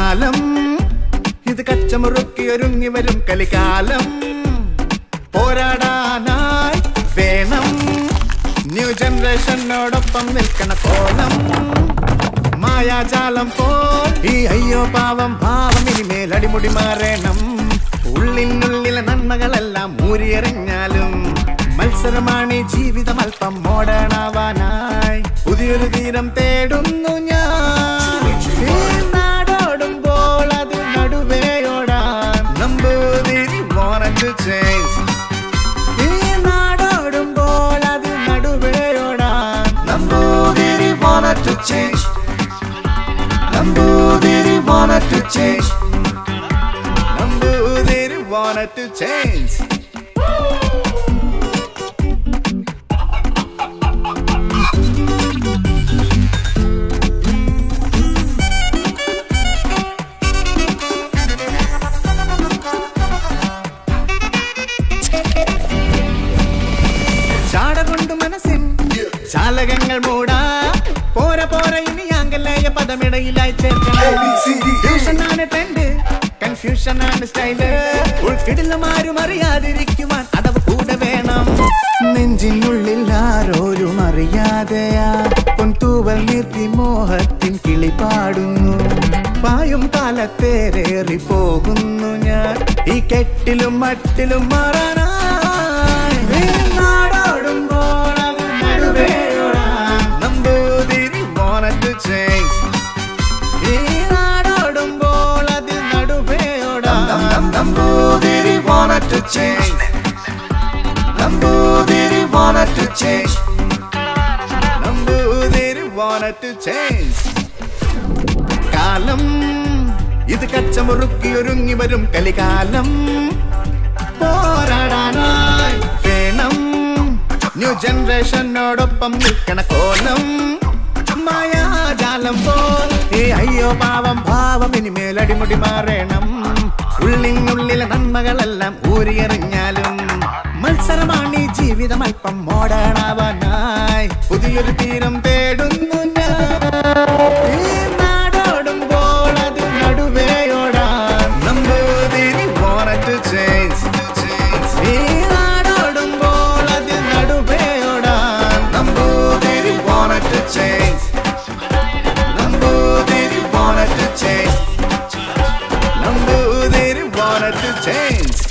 കാലം ഇത് കച്ചമുറുക്കി ഒരുങ്ങി വരും കലികാലം പോരാടാനായി വേണം ന്യൂ ജനറേഷനോടൊപ്പം നിൽക്കണ കോലം മായാജാലം പോൽ ഈ അയ്യോ പാവം ഭാവം ഇനിമേൽ അടിമുടി മാറണം ഉള്ളിനുള്ളിലെ നന്മകളെല്ലാം ഊരിയെറിഞ്ഞാലും മത്സരമാണ് ഈ ജീവിതം അല്പം മോഡേണാവാനായി പുതിയൊരു തീരം തേടുന്നു ഞാൻ ഈ നാടോടുമ്പോൾ അത് നടുവേയോടാൻ നമ്പൂതിരി wanted to change ഈ നാടോടുമ്പോൾ അത് നടുവേയോടാൻ Namboothiri wanted to change Namboothiri wanted to change Namboothiri wanted to change ചാട കൊണ്ട് മനസ്സിൻ ചാലകങ്ങൾ മൂടാ പോര പോര ഇനി ആംഗലേയ പദമിടയിലായി ചേർക്കണം ആണ് ട്രെൻഡ് കൺഫ്യൂഷൻ ആണ് സ്റ്റൈല് ഉൾക്കിടിലും ആരും അറിയാതിരിക്കുവാൻ അടവ് കൂടെ വേണം നെഞ്ചിനുള്ളിൽ ആരോരും അറിയാതെയാ പൊൻതൂവൽ നിർത്തി മോഹത്തിൻ കിളി പാടുന്നു പായും കാലത്തേറേറി പോകുന്നു ഞാൻ ഈ കെട്ടിലും മട്ടിലും മാറാനായി നീ നാടോടുമ്പോൾ അത് നടുവേയോടാൻ നമ്പൂതിരി wanted to change. ഈ നാടോടുമ്പോൾ അതിൽ നടുവേയോടാൻ Namboothiri wanted to change. Namboothiri wanted to change. Namboothiri wanted to change. കാലം ഇത് കച്ചമുറുക്കി ഒരുങ്ങി വരും കലികാലം പോരാടാനായി വേണം ന്യൂ ജനറേഷനോടൊപ്പം നിൽക്കണ കോലം മായാജാലം പോൽ ഏ അയ്യോ പാവം ഭാവം ഇനിമേൽ അടിമുടി മാറണം ഉള്ളിനുള്ളിലെ നന്മകളെല്ലാം ഊരിയെറിഞ്ഞാലും മത്സരമാണ് ഈ ജീവിതം അല്പം മോഡേണാവാനായി പുതിയൊരു തീരം തേടുന്നു ഞാൻ ഈ നാടോടുമ്പോൾ അത് നടുവേയോടാൻ നമ്പൂതിരി wanted to change. ഈ നാടോടുമ്പോൾ അത് നടുവേയോടാൻ Namboothiri wanted to change. Namboothiri wanted to change. Namboothiri wanted to change.